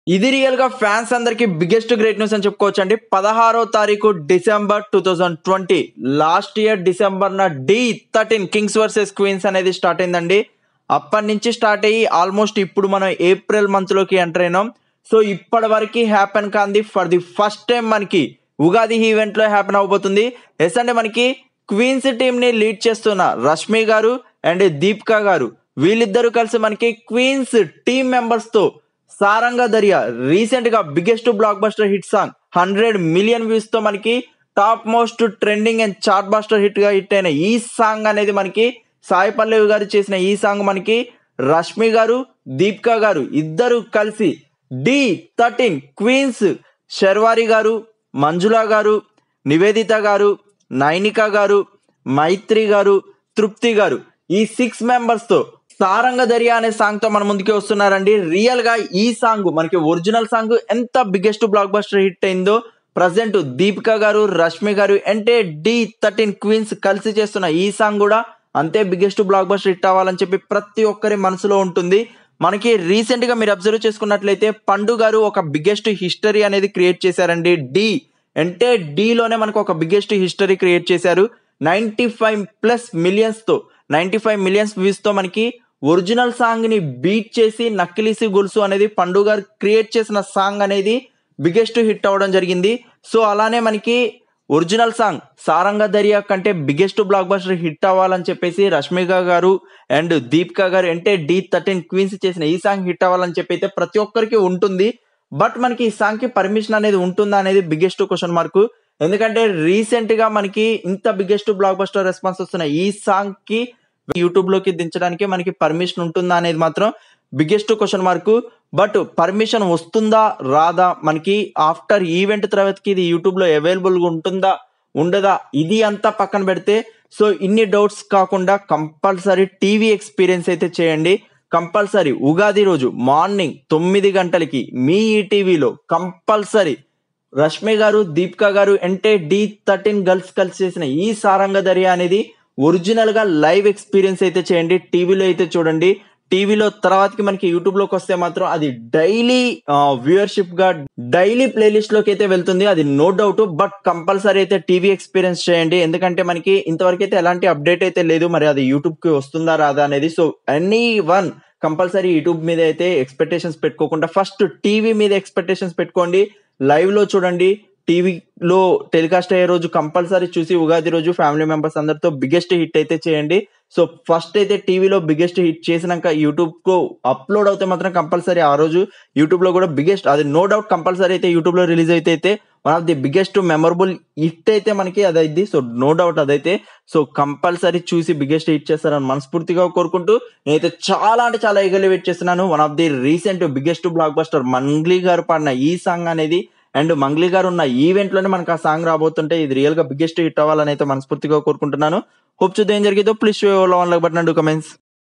ఇది రియల్ గా ఫ్యాన్స్ అందరికి బిగ్గెస్ట్ గ్రేట్ న్యూస్ అని చెప్పుకోవచ్చు అండి పదహారో తారీఖు December two thousand twenty last year December నా D thirteen kings versus queens అనేది స్టార్ట్ అయిందండి అప్పటి నుంచి స్టార్ట్ అయ్యి ఆల్మోస్ట్ ఇప్పుడు మనం ఏప్రిల్ మంత్ లోకి ఎంటర్ అయినాం సో ఇప్పటి వరకు హ్యాపెన్ కాంది ఫర్ ది ఫస్ట్ టైం మనకి ఉగాది ఈవెంట్ లో హ్యాపెన్ అవబోతుంది ఎస్ అంటే మనకి క్వీన్స్ టీమ్ ని లీడ్ చేస్తున్న రష్మి గారు అండ్ దీపికా గారు వీళ్ళిద్దరూ కలిసి మనకి క్వీన్స్ టీమ్ మెంబర్స్ తో సారంగా దర్యా రీసెంట్ గా biggest blockbuster hit song hundred million views తో మనకి top most trending and chartbuster hit గా హిట్ అయిన ఈ సాంగ్ అనేది మనకి సాయి పల్లవి గారు చేసిన ఈ సాంగ్ మనకి రష్మి గారు దీపికా గారు ఇద్దరు కలిసి డి థర్టీన్ క్వీన్స్ శర్వారి గారు మంజులా గారు నివేదిత గారు నైనిక గారు మైత్రి గారు తృప్తి గారు ఈ సిక్స్ మెంబర్స్ తో సారంగ దర్యా అనే సాంగ్ తో మన ముందుకే వస్తున్నారండి రియల్ గా ఈ సాంగ్ మనకి ఒరిజినల్ సాంగ్ ఎంత బిగ్గెస్ట్ బ్లాక్ బస్టర్ హిట్ అయిందో ప్రజెంట్ దీపికా గారు రష్మి గారు అంటే డి థర్టీన్ క్వీన్స్ కలిసి చేస్తున్న ఈ సాంగ్ కూడా అంతే బిగ్గెస్ట్ బ్లాక్ బస్టర్ హిట్ అవ్వాలని చెప్పి ప్రతి ఒక్కరి మనసులో ఉంటుంది మనకి రీసెంట్ గా మీరు అబ్జర్వ్ చేసుకున్నట్లయితే పండు గారు ఒక బిగ్గెస్ట్ హిస్టరీ అనేది క్రియేట్ చేశారండి డి అంటే D లోనే మనకు ఒక బిగ్గెస్ట్ హిస్టరీ క్రియేట్ చేశారు నైంటీ ఫైవ్ ప్లస్ మిలియన్స్ తో నైంటీ ఫైవ్ మిలియన్స్ వ్యూస్ తో మనకి ఒరిజినల్ సాంగ్ ని బీట్ చేసి నక్కిలిసి గొలుసు అనేది పండు గారు క్రియేట్ చేసిన సాంగ్ అనేది బిగ్గెస్ట్ హిట్ అవ్వడం జరిగింది సో అలానే మనకి ఒరిజినల్ సాంగ్ సారంగ దర్యా కంటే బిగ్గెస్ట్ బ్లాక్ బస్టర్ హిట్ అవ్వాలని చెప్పేసి రష్మిక గారు అండ్ దీపికా గారు అంటే డి థర్టీన్ క్వీన్స్ చేసిన ఈ సాంగ్ హిట్ అవ్వాలని చెప్పి అయితే ప్రతి ఒక్కరికి ఉంటుంది బట్ మనకి ఈ సాంగ్ కి పర్మిషన్ అనేది ఉంటుందా అనేది బిగ్గెస్ట్ క్వశ్చన్ మార్క్ ఎందుకంటే రీసెంట్ గా మనకి ఇంత బిగ్గెస్ట్ బ్లాక్ బస్టర్ రెస్పాన్స్ వస్తున్న ఈ సాంగ్ కి యూట్యూబ్ లోకి దించడానికి మనకి పర్మిషన్ ఉంటుందా అనేది మాత్రం biggest question mark but permission వస్తుందా రాదా మనకి ఆఫ్టర్ ఈవెంట్ తర్వాతకి ఇది యూట్యూబ్ లో అవైలబుల్ గా ఉంటుందా ఉండదా ఇది అంతా పక్కన పెడితే సో ఇన్ని డౌట్స్ కాకుండా కంపల్సరీ టీవీ ఎక్స్పీరియన్స్ అయితే చేయండి కంపల్సరీ ఉగాది రోజు మార్నింగ్ తొమ్మిది గంటలకి మీ ఈటీవీలో కంపల్సరీ రష్మి గారు దీపికా గారు అంటే డి థర్టీన్ గర్ల్స్ కలిసి చేసిన ఈ సారంగ దర్యా అనేది ఒరిజినల్ గా లైవ్ ఎక్స్పీరియన్స్ అయితే చేయండి టీవీలో అయితే చూడండి టీవీలో తర్వాతకి మనకి యూట్యూబ్ లోకి వస్తే మాత్రం అది డైలీ వ్యూయర్షిప్ గా డైలీ ప్లేలిస్ట్ లోకి అయితే వెళ్తుంది అది నో డౌట్ బట్ కంపల్సరీ అయితే టీవీ ఎక్స్పీరియన్స్ చేయండి ఎందుకంటే మనకి ఇంతవరకు అయితే ఎలాంటి అప్డేట్ అయితే లేదు మరి అది యూట్యూబ్ కి వస్తుందా రాదా అనేది so any one compulsory YouTube మీద అయితే ఎక్స్పెక్టేషన్స్ పెట్టుకోకుండా ఫస్ట్ టీవీ మీద ఎక్స్పెక్టేషన్స్ పెట్టుకోండి లైవ్ లో చూడండి టీవీలో టెలికాస్ట్ అయ్యే రోజు కంపల్సరీ చూసి ఉగాది రోజు ఫ్యామిలీ మెంబర్స్ అందరితో బిగ్గెస్ట్ హిట్ అయితే చేయండి సో ఫస్ట్ అయితే టీవీలో బిగ్గెస్ట్ హిట్ చేసినాక యూట్యూబ్ కు అప్లోడ్ అవుతే మాత్రం కంపల్సరీ ఆ రోజు యూట్యూబ్ లో కూడా బిగ్గెస్ట్ అది నో డౌట్ కంపల్సరీ అయితే యూట్యూబ్ లో రిలీజ్ అయితే అయితే one of the biggest memorable hit అయితే మనకి అదైంది సో నో డౌట్ అదైతే సో కంపల్సరీ చూసి బిగ్గెస్ట్ హిట్ చేస్తారని మనస్ఫూర్తిగా కోరుకుంటూ నేనైతే చాలా అంటే చాలా ఈగర్లీ వెయిట్ చేస్తున్నాను one of the recent biggest blockbuster Mangli garu పాడిన ఈ సాంగ్ అనేది అండ్ మంగ్లీ గారు ఉన్న ఈవెంట్ లోనే మనకు ఆ సాంగ్ రాబోతుంటే ఇది రియల్ గా బిగ్గెస్ట్ హిట్ అవ్వాలని అయితే మనస్ఫూర్తిగా కోరుకుంటున్నాను హోప్ చూద్దాం ఏం జరిగిందో please show one like button and comments